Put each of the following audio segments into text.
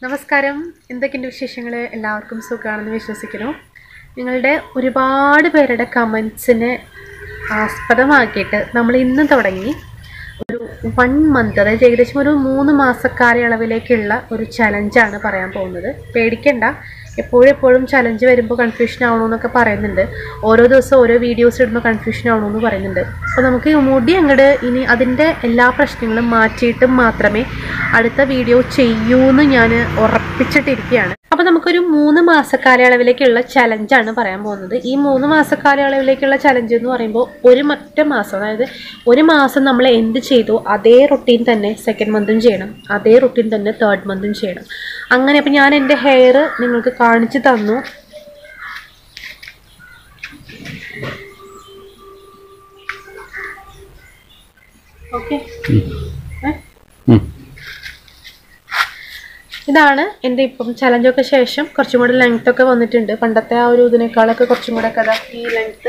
നമസ്കാരം എന്തൊക്കെയുണ്ട് വിശേഷങ്ങൾ എല്ലാവർക്കും സുഖമാണെന്ന് വിശ്വസിക്കുന്നു നിങ്ങളുടെ ഒരുപാട് പേരുടെ കമൻസിനെ ആസ്പദമാക്കിയിട്ട് നമ്മൾ ഇന്ന് തുടങ്ങി ഒരു വൺ മന്ത് അതായത് ഏകദേശം ഒരു മൂന്ന് മാസ കാലയളവിലേക്കുള്ള ഒരു ചലഞ്ചാണ് പറയാൻ പോകുന്നത് പേടിക്കണ്ട എപ്പോഴും എപ്പോഴും ചലഞ്ച് വരുമ്പോൾ കൺഫ്യൂഷൻ ആവണമെന്നൊക്കെ പറയുന്നുണ്ട് ഓരോ ദിവസം ഓരോ വീഡിയോസ് ഇടുമ്പോൾ കൺഫ്യൂഷൻ ആവണമെന്ന് പറയുന്നുണ്ട് അപ്പോൾ നമുക്ക് ഈ മുടി അങ്ങോട്ട് ഇനി അതിൻ്റെ എല്ലാ പ്രശ്നങ്ങളും മാറ്റിയിട്ട് മാത്രമേ അടുത്ത വീഡിയോ ചെയ്യൂന്ന് ഞാൻ ഉറപ്പിച്ചിട്ടിരിക്കുകയാണ് അപ്പോൾ നമുക്കൊരു മൂന്ന് മാസ കാലയളവിലേക്കുള്ള ചലഞ്ചാണ് പറയാൻ പോകുന്നത് ഈ മൂന്ന് മാസ കാലയളവിലേക്കുള്ള ചലഞ്ച് എന്ന് പറയുമ്പോൾ ഒരു മറ്റ മാസം അതായത് ഒരു മാസം നമ്മൾ എന്ത് ചെയ്തു അതേ റൊട്ടീൻ തന്നെ സെക്കൻഡ് മന്തും ചെയ്യണം അതേ റൊട്ടീൻ തന്നെ തേർഡ് മന്തും ചെയ്യണം അങ്ങനെ അപ്പോൾ ഞാൻ എൻ്റെ ഹെയർ നിങ്ങൾക്ക് കാണിച്ചു തന്നു ഓക്കെ ഇതാണ് എൻ്റെ ഇപ്പം ചലഞ്ചൊക്കെ ശേഷം കുറച്ചും കൂടി ലെങ്ത് ഒക്കെ വന്നിട്ടുണ്ട് പണ്ടത്തെ ആ ഒരു ഇതിനേക്കാളൊക്കെ കുറച്ചും കൂടെ കഥ ഈ ലെങ്ത്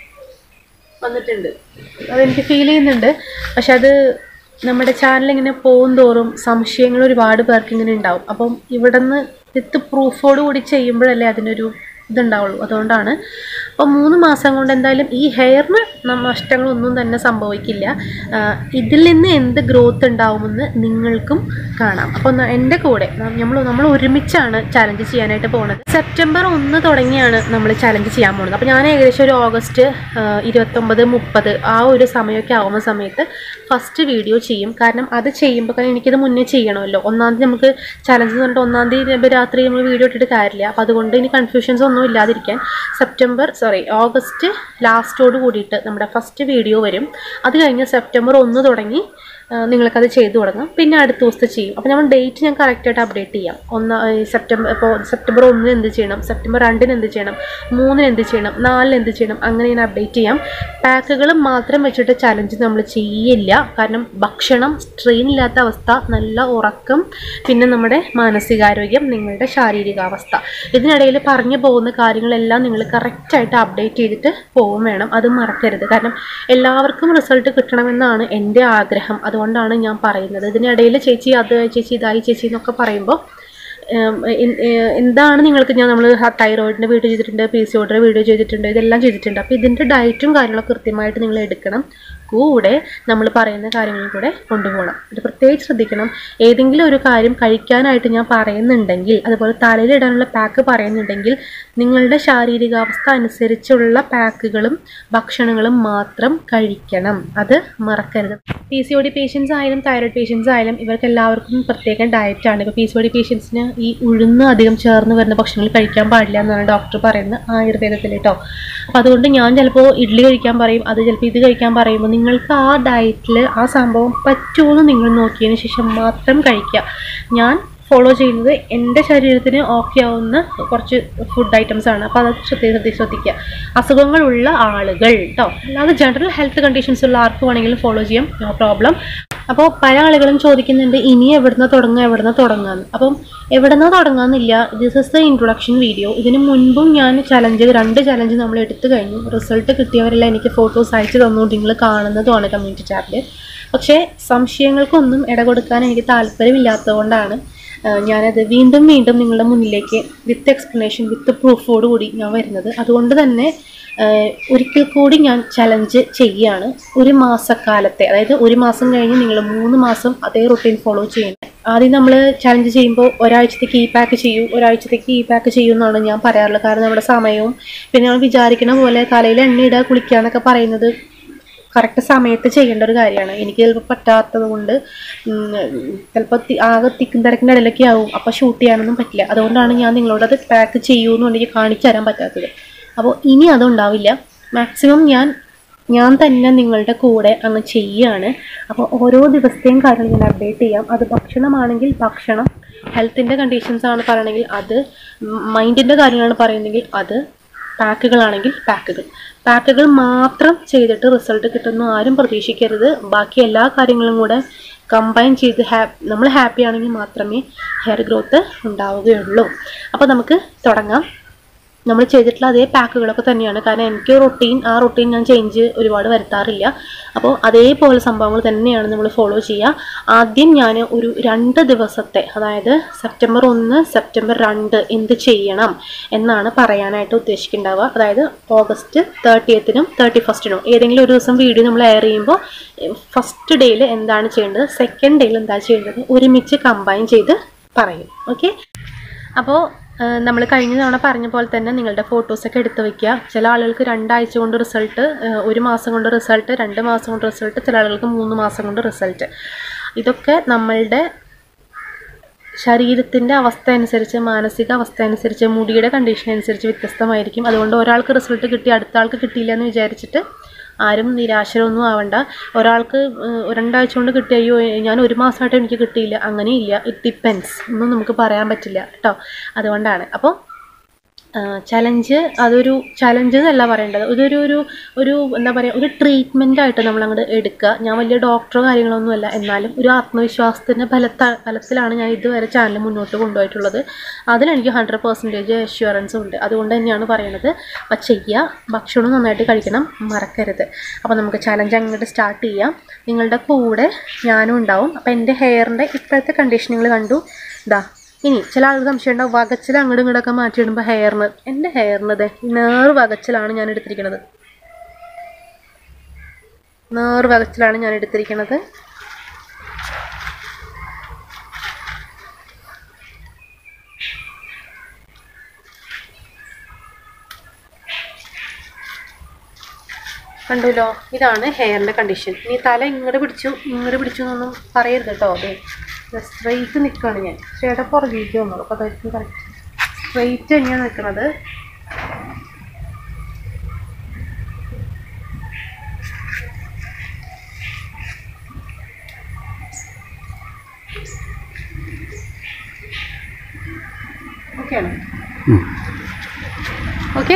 വന്നിട്ടുണ്ട് അതെനിക്ക് ഫീൽ ചെയ്യുന്നുണ്ട് പക്ഷെ അത് നമ്മുടെ ചാനൽ ഇങ്ങനെ പോകും തോറും സംശയങ്ങൾ ഒരുപാട് പേർക്ക് ഇങ്ങനെ ഉണ്ടാവും അപ്പം ഇവിടെ നിന്ന് വിത്ത് പ്രൂഫോട് കൂടി ചെയ്യുമ്പോഴല്ലേ അതിനൊരു ഇതുണ്ടാവുള്ളൂ അതുകൊണ്ടാണ് അപ്പോൾ മൂന്ന് മാസം കൊണ്ട് എന്തായാലും ഈ ഹെയറിന് നഷ്ടങ്ങളൊന്നും തന്നെ സംഭവിക്കില്ല ആഹ് ഇതിൽ നിന്ന് എന്ത് ഗ്രോത്ത് ഉണ്ടാവുമെന്ന് നിങ്ങൾക്കും കാണാം അപ്പോൾ ന- എൻ്റെ കൂടെ നമ്മൾ നമ്മൾ ഒരുമിച്ചാണ് ചലഞ്ച് ചെയ്യാനായിട്ട് പോകുന്നത് സെപ്റ്റംബർ ഒന്ന് തുടങ്ങിയാണ് നമ്മൾ ചലഞ്ച് ചെയ്യാൻ പോകുന്നത് അപ്പോൾ ഞാൻ ഏകദേശം ഒരു ഓഗസ്റ്റ് ആഹ് ഇരുപത്തൊമ്പത് മുപ്പത് ആ ഒരു സമയമൊക്കെ ആവുന്ന സമയത്ത് ഫസ്റ്റ് വീഡിയോ ചെയ്യും കാരണം അത് ചെയ്യുമ്പോൾ കാരണം എനിക്കിത് മുന്നേ ചെയ്യണമല്ലോ ഒന്നാം തീയതി നമുക്ക് ചലഞ്ച് എന്ന് പറഞ്ഞിട്ട് ഒന്നാം തീയതി രാത്രി നമ്മൾ വീഡിയോ ഇട്ടിട്ട് കാര്യമില്ല അപ്പോൾ അതുകൊണ്ട് ഇനി കൺഫ്യൂഷൻസ് ഒന്നും ഇല്ലാതിരിക്കാൻ സെപ്റ്റംബർ സോറി ഓഗസ്റ്റ് ലാസ്റ്റോട് കൂടിയിട്ട് നമ്മുടെ ഫസ്റ്റ് വീഡിയോ വരും അത് കഴിഞ്ഞ് സെപ്റ്റംബർ ഒന്ന് തുടങ്ങി ആ, നിങ്ങൾക്കത് ചെയ്തു തുടങ്ങാം പിന്നെ അടുത്ത ദിവസത്തെ ചെയ്യും അപ്പോൾ നമ്മൾ ഡേറ്റ് ഞാൻ കറക്റ്റായിട്ട് അപ്ഡേറ്റ് ചെയ്യാം ഒന്ന് ഈ സെപ്റ്റംബർ ഇപ്പോൾ സെപ്റ്റംബർ ഒന്നിന് എന്ത് ചെയ്യണം സെപ്റ്റംബർ രണ്ടിന് എന്ത് ചെയ്യണം മൂന്നിന് എന്ത് ചെയ്യണം നാലിന് എന്ത് ചെയ്യണം അങ്ങനെ ഞാൻ അപ്ഡേറ്റ് ചെയ്യാം പാക്കുകൾ മാത്രം വെച്ചിട്ട് ചലഞ്ച് നമ്മൾ ചെയ്യില്ല കാരണം ഭക്ഷണം സ്ട്രെയിൻ ഇല്ലാത്ത അവസ്ഥ നല്ല ഉറക്കം പിന്നെ നമ്മുടെ മാനസികാരോഗ്യം നിങ്ങളുടെ ശാരീരികാവസ്ഥ ഇതിനിടയിൽ പറഞ്ഞു പോകുന്ന കാര്യങ്ങളെല്ലാം നിങ്ങൾ കറക്റ്റായിട്ട് അപ്ഡേറ്റ് ചെയ്തിട്ട് പോവും വേണം അത് മറക്കരുത് കാരണം എല്ലാവർക്കും റിസൾട്ട് കിട്ടണമെന്നാണ് എൻ്റെ ആഗ്രഹം അതുകൊണ്ടാണ് ഞാൻ പറയുന്നത് ഇതിനിടയിൽ ചേച്ചി അത് ചേച്ചി ഇതായി ചേച്ചി എന്നൊക്കെ പറയുമ്പോൾ ഉം, എൻ- ഏഹ് എന്താണ് നിങ്ങൾക്ക് ഞാൻ നമ്മൾ തൈറോയിഡിൻ്റെ വീഡിയോ ചെയ്തിട്ടുണ്ട് പി സി ഓഡിയുടെ വീഡിയോ ചെയ്തിട്ടുണ്ട് ഇതെല്ലാം ചെയ്തിട്ടുണ്ട് അപ്പോൾ ഇതിൻ്റെ ഡയറ്റും കാര്യങ്ങളൊക്കെ കൃത്യമായിട്ട് നിങ്ങൾ എടുക്കണം കൂടെ നമ്മൾ പറയുന്ന കാര്യങ്ങളും കൂടെ കൊണ്ടുപോകണം ഇത് പ്രത്യേകിച്ച് ശ്രദ്ധിക്കണം ഏതെങ്കിലും ഒരു കാര്യം കഴിക്കാനായിട്ട് ഞാൻ പറയുന്നുണ്ടെങ്കിൽ അതുപോലെ തലയിലിടാനുള്ള പാക്ക് പറയുന്നുണ്ടെങ്കിൽ നിങ്ങളുടെ ശാരീരികാവസ്ഥ അനുസരിച്ചുള്ള പാക്കുകളും ഭക്ഷണങ്ങളും മാത്രം കഴിക്കണം അത് മറക്കരുത് P C O D patients ആയാലും തൈറോയ്ഡ് പേഷ്യൻസ് ആയാലും ഇവർക്ക് എല്ലാവർക്കും പ്രത്യേക ഡയറ്റാണ് ഇപ്പോൾ പി സി ഒ ഡി പേഷ്യൻസിന് ഈ ഉഴുന്ന് അധികം ചേർന്ന് വരുന്ന ഭക്ഷണങ്ങൾ കഴിക്കാൻ പാടില്ല എന്നാണ് ഡോക്ടർ പറയുന്നത് ആയുർവേദത്തിൽ കേട്ടോ അപ്പോൾ അതുകൊണ്ട് ഞാൻ ചിലപ്പോൾ ഇഡ്ഡലി കഴിക്കാൻ പറയും അത് ചിലപ്പോൾ ഇത് കഴിക്കാൻ പറയുമ്പോൾ നിങ്ങൾക്ക് ആ ഡയറ്റിൽ ആ സംഭവം പറ്റുമെന്ന് നിങ്ങൾ നോക്കിയതിന് ശേഷം മാത്രം കഴിക്കുക ഞാൻ ഫോളോ ചെയ്യുന്നത് എൻ്റെ ശരീരത്തിന് ഓക്കെ ആവുന്ന കുറച്ച് ഫുഡ് ഐറ്റംസ് ആണ് അപ്പോൾ അത് ശ്രദ്ധ ശ്രദ്ധ ശ്രദ്ധിക്കുക അസുഖങ്ങളുള്ള ആളുകൾ കേട്ടോ അല്ലാതെ ജനറൽ ഹെൽത്ത് കണ്ടീഷൻസ് ഉള്ള ആർക്ക് വേണമെങ്കിലും ഫോളോ ചെയ്യാം നോ പ്രോബ്ലം അപ്പോൾ പല ആളുകളും ചോദിക്കുന്നുണ്ട് ഇനി എവിടുന്ന് തുടങ്ങുക എവിടുന്ന് തുടങ്ങാന്ന് അപ്പം എവിടുന്ന് തുടങ്ങാന്നില്ല this is the introduction video ഇതിന് മുൻപും ഞാൻ ചലഞ്ച് രണ്ട് ചലഞ്ച് നമ്മൾ എടുത്തു കഴിഞ്ഞു റിസൾട്ട് കിട്ടിയവരെല്ലാം എനിക്ക് ഫോട്ടോസ് അയച്ചു തന്നുകൊണ്ട് നിങ്ങൾ കാണുന്നതുമാണ് കമ്മ്യൂണിറ്റി ടാബിൽ പക്ഷേ സംശയങ്ങൾക്കൊന്നും ഇട കൊടുക്കാൻ എനിക്ക് താല്പര്യമില്ലാത്തതുകൊണ്ടാണ് ആഹ് ഞാനത് വീണ്ടും വീണ്ടും നിങ്ങളുടെ മുന്നിലേക്ക് വിത്ത് എക്സ്പ്ലനേഷൻ വിത്ത് പ്രൂഫോട് കൂടി ഞാൻ വരുന്നത് അതുകൊണ്ട് തന്നെ ആഹ് ഒരിക്കൽ കൂടി ഞാൻ ചലഞ്ച് ചെയ്യുകയാണ് ഒരു മാസക്കാലത്തെ അതായത് ഒരു മാസം കഴിഞ്ഞ് നിങ്ങൾ മൂന്ന് മാസം അതേ റൊട്ടീൻ ഫോളോ ചെയ്യണം ആദ്യം നമ്മൾ ചലഞ്ച് ചെയ്യുമ്പോൾ ഒരാഴ്ചത്തേക്ക് ഈ പാക്ക് ചെയ്യൂ ഒരാഴ്ചത്തേക്ക് ഈ പാക്ക് ചെയ്യൂ എന്നാണ് ഞാൻ പറയാറുള്ളത് കാരണം നമ്മുടെ സമയവും പിന്നെ നമ്മൾ വിചാരിക്കുന്ന പോലെ തലയിൽ എണ്ണ ഇടുക കുളിക്കുക എന്നൊക്കെ പറയുന്നത് കറക്റ്റ് സമയത്ത് ചെയ്യേണ്ട ഒരു കാര്യമാണ് എനിക്ക് ചിലപ്പോൾ പറ്റാത്തത് കൊണ്ട് ചിലപ്പോൾ ആകെ തിക്കും തിരക്കിൻ്റെ ഇടയിലൊക്കെ ആവും അപ്പോൾ ഷൂട്ട് ചെയ്യാനൊന്നും പറ്റില്ല അതുകൊണ്ടാണ് ഞാൻ നിങ്ങളോട് അത് പാക്ക് ചെയ്യുമെന്നുണ്ടെങ്കിൽ കാണിച്ചു തരാൻ പറ്റാത്തത് അപ്പോൾ ഇനി അതുണ്ടാവില്ല മാക്സിമം ഞാൻ ഞാൻ തന്നെ നിങ്ങളുടെ കൂടെ അങ്ങ് ചെയ്യുകയാണ് അപ്പോൾ ഓരോ ദിവസത്തെയും കാര്യങ്ങൾ ഞാൻ അപ്ഡേറ്റ് ചെയ്യാം അത് ഭക്ഷണമാണെങ്കിൽ ഭക്ഷണം ഹെൽത്തിൻ്റെ കണ്ടീഷൻസ് ആണ് പറയണമെങ്കിൽ അത് മൈൻഡിൻ്റെ കാര്യങ്ങളാണ് പറയുന്നെങ്കിൽ അത് പാക്കുകളാണെങ്കിൽ പാക്കുകൾ പാക്കുകൾ മാത്രം ചെയ്തിട്ട് റിസൾട്ട് കിട്ടുന്ന ആരും പ്രതീക്ഷിക്കരുത് ബാക്കി എല്ലാ കാര്യങ്ങളും കൂടെ കമ്പൈൻ ചെയ്ത് ഹാ നമ്മൾ ഹാപ്പി ആണെങ്കിൽ മാത്രമേ ഹെയർ ഗ്രോത്ത് ഉണ്ടാവുകയുള്ളൂ അപ്പോൾ നമുക്ക് തുടങ്ങാം നമ്മൾ ചെയ്തിട്ടുള്ള അതേ പാക്കുകളൊക്കെ തന്നെയാണ് കാരണം എനിക്ക് റൊട്ടീൻ ആ റൊട്ടീൻ ഞാൻ ചേഞ്ച് ഒരുപാട് വരുത്താറില്ല അപ്പോൾ അതേപോലെ സംഭവങ്ങൾ തന്നെയാണ് നമ്മൾ ഫോളോ ചെയ്യുക ആദ്യം ഞാൻ ഒരു രണ്ട് ദിവസത്തെ അതായത് സെപ്റ്റംബർ ഒന്ന് സെപ്റ്റംബർ രണ്ട് എന്ത് ചെയ്യണം എന്നാണ് പറയാനായിട്ട് ഉദ്ദേശിക്കുന്നുണ്ടാവുക അതായത് ഓഗസ്റ്റ് തേർട്ടിയത്തിനും തേർട്ടി ഫസ്റ്റിനും ഏതെങ്കിലും ഒരു ദിവസം വീഡിയോ നമ്മൾ എയർ ചെയ്യുമ്പോൾ ഫസ്റ്റ് ഡേയിൽ എന്താണ് ചെയ്യേണ്ടത് സെക്കൻഡ് ഡേയിൽ എന്താ ചെയ്യേണ്ടത് ഒരുമിച്ച് കമ്പൈൻ ചെയ്ത് പറയും ഓക്കെ അപ്പോൾ നമ്മൾ കഴിഞ്ഞ തവണ പറഞ്ഞ പോലെ തന്നെ നിങ്ങളുടെ ഫോട്ടോസൊക്കെ എടുത്ത് വെക്കുക ചില ആളുകൾക്ക് രണ്ടാഴ്ച കൊണ്ട് റിസൾട്ട് ഒരു മാസം കൊണ്ട് റിസൾട്ട് രണ്ട് മാസം കൊണ്ട് റിസൾട്ട് ചില ആളുകൾക്ക് മൂന്ന് മാസം കൊണ്ട് റിസൾട്ട് ഇതൊക്കെ നമ്മളുടെ ശരീരത്തിൻ്റെ അവസ്ഥ അനുസരിച്ച് മാനസിക അവസ്ഥ അനുസരിച്ച് മുടിയുടെ കണ്ടീഷൻ അനുസരിച്ച് വ്യത്യസ്തമായിരിക്കും അതുകൊണ്ട് ഒരാൾക്ക് റിസൾട്ട് കിട്ടി അടുത്ത ആൾക്ക് കിട്ടിയില്ല എന്ന് വിചാരിച്ചിട്ട് ആരും നിരാശരൊന്നും ആവണ്ട ഒരാൾക്ക് ഏഹ്, രണ്ടാഴ്ച കൊണ്ട് കിട്ടി അയ്യോ ഞാൻ ഒരു മാസമായിട്ട് എനിക്ക് കിട്ടിയില്ല അങ്ങനെയില്ല ഇറ്റ് ഡിപ്പെൻസ് ഒന്നും നമുക്ക് പറയാൻ പറ്റില്ല കേട്ടോ അതുകൊണ്ടാണ് അപ്പോൾ ചലഞ്ച് അതൊരു ചലഞ്ച് എന്നല്ല പറയേണ്ടത് ഇതൊരു ഒരു ഒരു എന്താ പറയുക ഒരു ട്രീറ്റ്മെൻ്റ് ആയിട്ട് നമ്മൾ അങ്ങോട്ട് എടുക്കുക ഞാൻ വലിയ ഡോക്ടറോ കാര്യങ്ങളൊന്നുമല്ല എന്നാലും ഒരു ആത്മവിശ്വാസത്തിൻ്റെ ഫലത്ത ഫലത്തിലാണ് ഞാൻ ഇതുവരെ ചാനൽ മുന്നോട്ട് കൊണ്ടുപോയിട്ടുള്ളത് അതിലെനിക്ക് ഹൺഡ്രഡ് പെർസെൻറ്റേജ് അഷ്യൂറൻസ് ഉണ്ട് അതുകൊണ്ട് തന്നെയാണ് പറയുന്നത് അപ്പം ചെയ്യുക ഭക്ഷണം നന്നായിട്ട് കഴിക്കണം മറക്കരുത് അപ്പോൾ നമുക്ക് ചലഞ്ച് അങ്ങോട്ട് സ്റ്റാർട്ട് ചെയ്യാം നിങ്ങളുടെ കൂടെ ഞാനും ഉണ്ടാവും അപ്പോൾ എൻ്റെ ഹെയറിൻ്റെ ഇപ്പോഴത്തെ കണ്ടീഷൻ നിങ്ങൾ കണ്ടു ഇതാ ഇനി ചില ആൾക്ക് സംശയം ഉണ്ടാവും വകച്ചിൽ അങ്ങോട്ടും ഇങ്ങോട്ടൊക്കെ മാറ്റിയിടുമ്പോൾ ഹെയറിന് എൻ്റെ ഹെയറിന് ദേ നേർ വകച്ചിലാണ് ഞാൻ എടുത്തിരിക്കുന്നത് നേർ വകച്ചിലാണ് ഞാൻ എടുത്തിരിക്കുന്നത് കണ്ടുല്ലോ ഇതാണ് ഹെയറിൻ്റെ കണ്ടീഷൻ ഇനി തല ഇങ്ങോട്ട് പിടിച്ചു ഇങ്ങോട്ട് പിടിച്ചു എന്നൊന്നും പറയരുത് കേട്ടോ അതെ സ്ട്രെയിറ്റ് നിൽക്കുകയാണ് ഞാൻ ചേട്ടാ പുറകിലേക്ക് വന്നോളൂ അപ്പോൾ അതായിരിക്കും കറക്റ്റ് സ്ട്രെയിറ്റ് തന്നെയാണ് നിൽക്കുന്നത് ഓക്കെയാണ് ഓക്കെ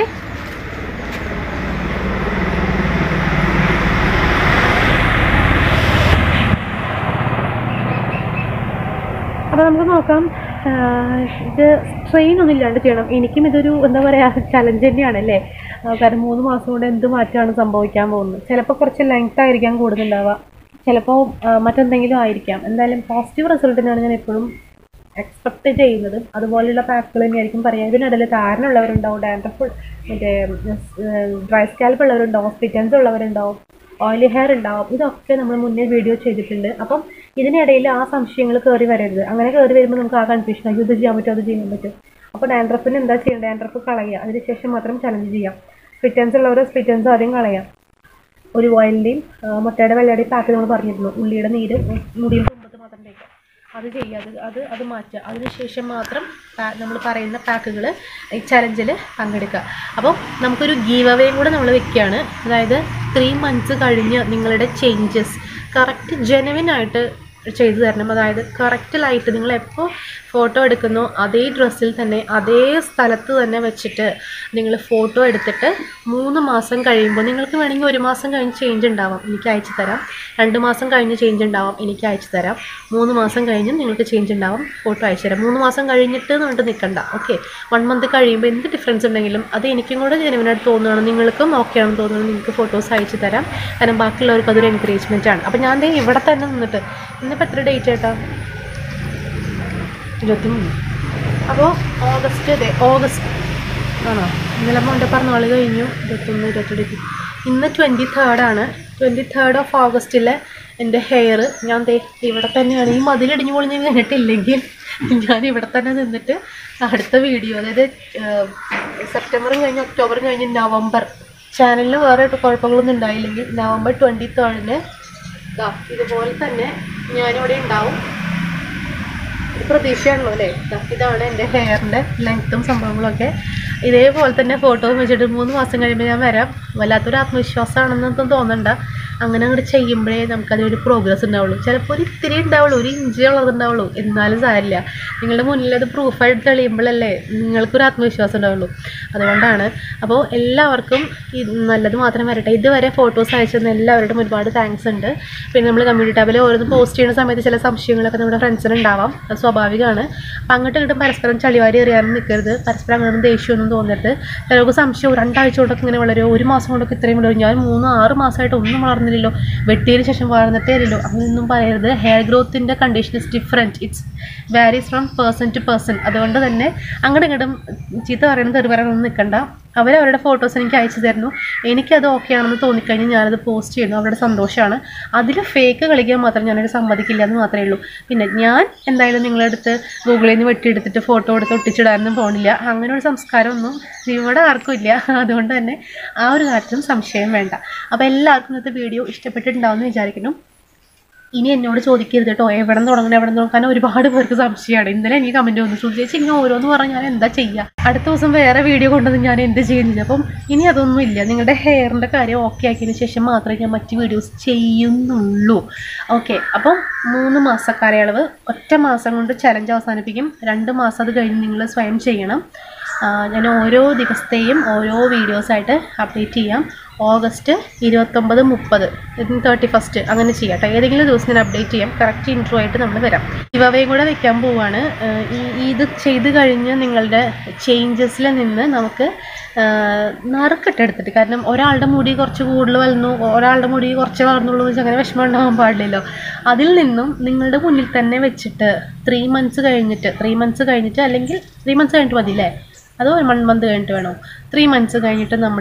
അപ്പോൾ നമുക്ക് നോക്കാം ആഹ് ഇത് സ്ട്രെയിൻ ഒന്നും ഇല്ലാണ്ട് ചെയ്യണം എനിക്കും ഇതൊരു എന്താ പറയുക ചലഞ്ച് തന്നെയാണ് അല്ലേ ആഹ് കാരണം മൂന്ന് മാസം കൊണ്ട് എന്ത് മാറ്റമാണ് സംഭവിക്കാൻ പോകുന്നത് ചിലപ്പോൾ കുറച്ച് ലെങ്ത് ആയിരിക്കാം കൂടുതലുണ്ടാവുക ചിലപ്പോൾ ആഹ് മറ്റെന്തെങ്കിലും ആയിരിക്കാം എന്തായാലും പോസിറ്റീവ് റിസൾട്ടിനാണ് ഞാൻ എപ്പോഴും എക്സ്പെക്ട് ചെയ്യുന്നത് അതുപോലെയുള്ള പാക്കുകൾ തന്നെയായിരിക്കും പറയാം ഇതിനിടയിൽ താരനുള്ളവരുണ്ടാവും ഡാൻഡ്രഫ് മറ്റേ ഡ്രൈ സ്കാൽപ്പ് ഉള്ളവരുണ്ടാവും സ്പിറ്റൻസ് ഉള്ളവരുണ്ടാവും ഓയിലി ഹെയർ ഉണ്ടാവും ഇതൊക്കെ നമ്മൾ മുന്നേ വീഡിയോ ചെയ്തിട്ടുണ്ട് അപ്പം ഇതിനിടയിൽ ആ സംശയങ്ങൾ കയറി വരരുത് അങ്ങനെ കയറി വരുമ്പോൾ നമുക്ക് ആ കൺഫ്യൂഷൻ ആയി ഇത് ചെയ്യാൻ പറ്റും അത് ചെയ്യാൻ പറ്റും അപ്പോൾ ഡാൻഡ്രഫിന് എന്താ ചെയ്യേണ്ടത് ഡാൻഡ്രഫ് കളയുക അതിനുശേഷം മാത്രം ചലഞ്ച് ചെയ്യാം സ്പിറ്റൻസ് ഉള്ളവർ സ്പിറ്റൻസ് ആദ്യം കളയാം ഒരു ഓയിലിൻ്റെയും മുട്ടയുടെ വെള്ളയുടെയും പാക്ക് നമ്മൾ പറഞ്ഞിരുന്നു ഉള്ളിയുടെ നീര് മുടിയിൽ തുമ്പത്ത് മാത്രം തേക്കാം അത് ചെയ്യുക അത് അത് അത് മാറ്റുക അതിനുശേഷം മാത്രം നമ്മൾ പറയുന്ന പാക്കുകൾ ഈ ചലഞ്ചിൽ പങ്കെടുക്കുക അപ്പോൾ നമുക്കൊരു ഗീവ് അവേയും കൂടെ നമ്മൾ വെക്കുകയാണ് അതായത് ത്രീ മന്ത്സ് കഴിഞ്ഞ് നിങ്ങളുടെ ചേഞ്ചസ് കറക്റ്റ് ജെനുവിൻ ആയിട്ട് ചെയ്തു തരണം അതായത് കറക്റ്റ് ലൈറ്റ് നിങ്ങൾ എപ്പോൾ ഫോട്ടോ എടുക്കുന്നോ അതേ ഡ്രസ്സിൽ തന്നെ അതേ സ്ഥലത്ത് തന്നെ വെച്ചിട്ട് നിങ്ങൾ ഫോട്ടോ എടുത്തിട്ട് മൂന്ന് മാസം കഴിയുമ്പോൾ നിങ്ങൾക്ക് വേണമെങ്കിൽ ഒരു മാസം കഴിഞ്ഞ് ചേഞ്ച് ഉണ്ടാവാം എനിക്ക് അയച്ചു തരാം രണ്ട് മാസം കഴിഞ്ഞ് ചേഞ്ച് ഉണ്ടാവാം എനിക്ക് അയച്ചു തരാം മൂന്ന് മാസം കഴിഞ്ഞ് നിങ്ങൾക്ക് ചേഞ്ച് ഉണ്ടാവാം ഫോട്ടോ അയച്ചു തരാം മൂന്ന് മാസം കഴിഞ്ഞിട്ട് എന്ന് പറഞ്ഞിട്ട് നിൽക്കണ്ട ഓക്കെ വൺ മന്ത് കഴിയുമ്പോൾ എന്ത് ഡിഫറൻസ് ഉണ്ടെങ്കിലും അത് എനിക്കും കൂടെ ജെനുവിനായിട്ട് തോന്നുകയാണ് നിങ്ങൾക്കും ഓക്കെ ആണെന്ന് തോന്നുന്നു നിങ്ങൾക്ക് ഫോട്ടോസ് അയച്ചു തരാം കാരണം ബാക്കിയുള്ളവർക്ക് അതൊരു എൻകറേജ്മെൻ്റ് ആണ് അപ്പോൾ ഞാൻ ദേ ഇവിടെ തന്നെ നിന്നിട്ട് ഇന്നിപ്പോൾ എത്ര ഡേറ്റ് ചേട്ടാ ഇരുപത്തിമൂന്ന് അപ്പോൾ ഓഗസ്റ്റ് അതെ ഓഗസ്റ്റ് ആണോ ഇന്നലെ മോൻ്റെ പറഞ്ഞ ആൾ കഴിഞ്ഞു ഇരുപത്തൊന്ന് ഇരുപത്തെട്ട് ഇന്ന് ട്വൻറ്റി തേർഡാണ് ട്വൻറ്റി തേർഡ് ഓഫ് ഓഗസ്റ്റിലെ എൻ്റെ ഹെയർ ഞാൻ ദേ ഇവിടെ തന്നെയാണ് ഈ മതിലിടിഞ്ഞു പൊളിഞ്ഞ് കഴിഞ്ഞിട്ടില്ലെങ്കിൽ ഞാൻ ഇവിടെ തന്നെ നിന്നിട്ട് അടുത്ത വീഡിയോ അതായത് സെപ്റ്റംബറും കഴിഞ്ഞ് ഒക്ടോബറും കഴിഞ്ഞ് നവംബർ ചാനലിൽ വേറെ കുഴപ്പങ്ങളൊന്നും ഉണ്ടായില്ലെങ്കിൽ നവംബർ ട്വൻറ്റി തേർഡിന് ഇതുപോലെ തന്നെ ഞാനിവിടെ ഉണ്ടാവും ഒരു പ്രതീക്ഷയാണല്ലോ അല്ലേ ദാ ഇതാണ് എൻ്റെ ഹെയറിൻ്റെ ലെങ്ത്തും സംഭവങ്ങളൊക്കെ ഇതേപോലെ തന്നെ ഫോട്ടോ വെച്ചിട്ട് മൂന്ന് മാസം കഴിയുമ്പോൾ ഞാൻ വരാം വല്ലാത്തൊരു ആത്മവിശ്വാസമാണെന്നൊന്നും തോന്നണ്ട അങ്ങനെ അങ്ങോട്ട് ചെയ്യുമ്പോഴേ നമുക്കതിനൊരു പ്രോഗ്രസ് ഉണ്ടാവുള്ളൂ ചിലപ്പോൾ ഒരു ഇത്തിരി ഉണ്ടാവുള്ളൂ ഒരു ഇഞ്ച് ഉള്ളതുണ്ടാവുള്ളൂ എന്നാലും സാരില്ല നിങ്ങളുടെ മുന്നിൽ അത് പ്രൂഫായിട്ട് തെളിയുമ്പോഴല്ലേ നിങ്ങൾക്കൊരു ആത്മവിശ്വാസം ഉണ്ടാവുള്ളൂ അതുകൊണ്ടാണ് അപ്പോൾ എല്ലാവർക്കും ഇത് നല്ലത് മാത്രം വരട്ടെ ഇതുവരെ ഫോട്ടോസ് അയച്ചു തന്ന എല്ലാവരോടും ഒരുപാട് താങ്ക്സ് ഉണ്ട് പിന്നെ നമ്മൾ കമ്മ്യൂണിറ്റി ടാബിൽ ഓരോന്ന് പോസ്റ്റ് ചെയ്യുന്ന സമയത്ത് ചില സംശയങ്ങളൊക്കെ നമ്മുടെ ഫ്രണ്ട്സിന് ഉണ്ടാവാം അത് സ്വാഭാവികമാണ് അപ്പം അങ്ങോട്ടും ഇങ്ങോട്ടും പരസ്പരം ചളിവാരി എറിയാനും നിൽക്കരുത് പരസ്പരം അങ്ങനെ ദേഷ്യമൊന്നും തോന്നരുത് ചിലർക്ക് സംശയം രണ്ടാഴ്ച കൊണ്ടൊക്കെ ഇങ്ങനെ വളരും ഒരു മാസം കൊണ്ടൊക്കെ ഇത്രയും വളരും ഞാൻ മൂന്ന് ആറ് മാസമായിട്ട് ഒന്നും വളർന്നില്ലല്ലോ വെട്ടിയതിന് ശേഷം വളർന്നിട്ടേ ഇല്ലല്ലോ അങ്ങനെയൊന്നും പറയരുത് ഹെയർ ഗ്രോത്തിൻ്റെ condition is different it's varies from person to person അതുകൊണ്ട് തന്നെ അങ്ങോട്ടും ഇങ്ങോട്ടും ചീത്ത പറയുന്നത് തെറി പറയാനൊന്നും നിൽക്കണ്ട അവരവരുടെ ഫോട്ടോസ് എനിക്ക് അയച്ചു തരുന്നു എനിക്കത് ഓക്കെ ആണെന്ന് തോന്നിക്കഴിഞ്ഞാൽ ഞാനത് പോസ്റ്റ് ചെയ്യുന്നു അവരുടെ സന്തോഷമാണ് അതിൽ ഫേക്ക് കളിക്കാൻ മാത്രം ഞാനത് സമ്മതിക്കില്ല എന്ന് മാത്രമേ ഉള്ളൂ പിന്നെ ഞാൻ എന്തായാലും നിങ്ങളുടെ അടുത്ത് ഗൂഗിളിൽ നിന്ന് വെട്ടിയെടുത്തിട്ട് ഫോട്ടോ എടുത്ത് ഒട്ടിച്ചിടാനൊന്നും പോകണില്ല അങ്ങനെ ഒരു സംസ്കാരമൊന്നും ഇവിടെ ആർക്കും ഇല്ല അതുകൊണ്ട് തന്നെ ആ ഒരു കാര്യത്തിലും സംശയം വേണ്ട അപ്പോൾ എല്ലാവർക്കും ഇന്നത്തെ വീഡിയോ ഇഷ്ടപ്പെട്ടിട്ടുണ്ടാവുമെന്ന് വിചാരിക്കുന്നു ഇനി എന്നോട് ചോദിക്കരുത് കേട്ടോ എവിടെ നിന്ന് തുടങ്ങണം എവിടെ നിന്ന് തുടങ്ങണം കാരണം ഒരുപാട് പേർക്ക് സംശയമാണ് ഇന്നലെ എനിക്ക് കമൻറ്റ് വന്നു ശ്രുതി ചേച്ചി ഇങ്ങനെ ഓരോന്ന് പറഞ്ഞാൽ ഞാൻ എന്താ ചെയ്യുക അടുത്ത ദിവസം വേറെ വീഡിയോ കൊണ്ടുവന്ന് ഞാൻ എന്ത് ചെയ്യുന്നില്ല അപ്പം ഇനി അതൊന്നും ഇല്ല നിങ്ങളുടെ ഹെയറിൻ്റെ കാര്യം ഓക്കെ ആക്കിയതിന് ശേഷം മാത്രമേ ഞാൻ മറ്റ് വീഡിയോസ് ചെയ്യുന്നുള്ളൂ ഓക്കെ അപ്പം മൂന്ന് മാസ കാലയളവ് ഒറ്റ മാസം കൊണ്ട് ചലഞ്ച് അവസാനിപ്പിക്കും രണ്ട് മാസം അത് കഴിഞ്ഞ് നിങ്ങൾ സ്വയം ചെയ്യണം ആ, ഞാൻ ഓരോ ദിവസത്തെയും ഓരോ വീഡിയോസായിട്ട് അപ്ഡേറ്റ് ചെയ്യാം ഓഗസ്റ്റ് ഇരുപത്തൊമ്പത് മുപ്പത് തേർട്ടി ഫസ്റ്റ് അങ്ങനെ ചെയ്യാം കേട്ടോ ഏതെങ്കിലും ദിവസം ഞാൻ അപ്ഡേറ്റ് ചെയ്യാം കറക്റ്റ് ഇൻട്രോ ആയിട്ട് നമ്മൾ വരാം ഇവയും കൂടെ വെക്കാൻ പോവാണ് ഏഹ് ഈ ഈ ഇത് ചെയ്ത് കഴിഞ്ഞ് നിങ്ങളുടെ ചേഞ്ചസിൽ നിന്ന് നമുക്ക് നറുക്കിട്ടെടുത്തിട്ട് കാരണം ഒരാളുടെ മുടി കുറച്ച് കൂടുതൽ വളർന്നു ഒരാളുടെ മുടി കുറച്ച് വളർന്നുള്ളൂ എന്ന് വെച്ചാൽ അങ്ങനെ വിഷമം ഉണ്ടാകാൻ പാടില്ലല്ലോ അതിൽ നിന്നും നിങ്ങളുടെ മുന്നിൽ തന്നെ വെച്ചിട്ട് ത്രീ മന്ത്സ് കഴിഞ്ഞിട്ട് ത്രീ മന്ത്സ് കഴിഞ്ഞിട്ട് അല്ലെങ്കിൽ ത്രീ മന്ത്സ് കഴിഞ്ഞിട്ട് മതി അല്ലേ അതോ വൺ മന്ത് കഴിഞ്ഞിട്ട് വേണോ ത്രീ മന്ത്സ് കഴിഞ്ഞിട്ട് നമ്മൾ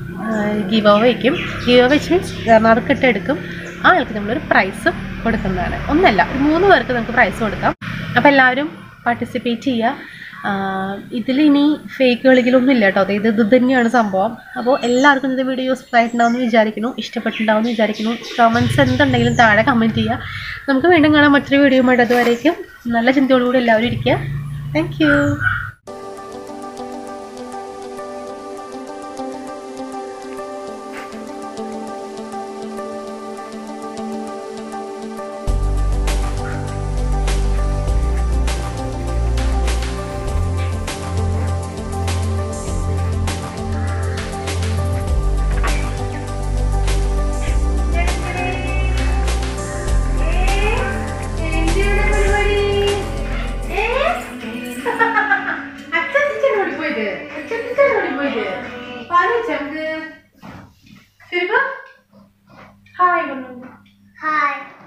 ഗീവ് ഓവ വയ്ക്കും ഗീവ് ഓവ വെച്ച് മീൻസ് നറുക്കിട്ട് എടുക്കും ആ ആൾക്ക് നമ്മളൊരു പ്രൈസ് കൊടുക്കുന്നതാണ് ഒന്നല്ല ഒരു മൂന്ന് പേർക്ക് നമുക്ക് പ്രൈസ് കൊടുക്കാം അപ്പോൾ എല്ലാവരും പാർട്ടിസിപ്പേറ്റ് ചെയ്യുക ഇതിൽ ഇനി ഫേക്ക് കളികളൊന്നും ഇല്ല കേട്ടോ ഇത് ഇത് തന്നെയാണ് സംഭവം അപ്പോൾ എല്ലാവർക്കും ഇന്നത്തെ വീഡിയോ യൂസ്ഫുൾ ആയിട്ടുണ്ടാവുമെന്ന് വിചാരിക്കുന്നു ഇഷ്ടപ്പെട്ടിട്ടുണ്ടാവുമെന്ന് വിചാരിക്കുന്നു കമൻറ്റ്സ് എന്തുണ്ടെങ്കിലും താഴെ കമൻറ്റ് ചെയ്യുക നമുക്ക് വീണ്ടും കാണാൻ മറ്റൊരു വീഡിയോ ആയിട്ട് അതുവരേക്കും നല്ല ചിന്തയോടുകൂടി എല്ലാവരും ഇരിക്കുക താങ്ക് യു ഹായ് ഹായ്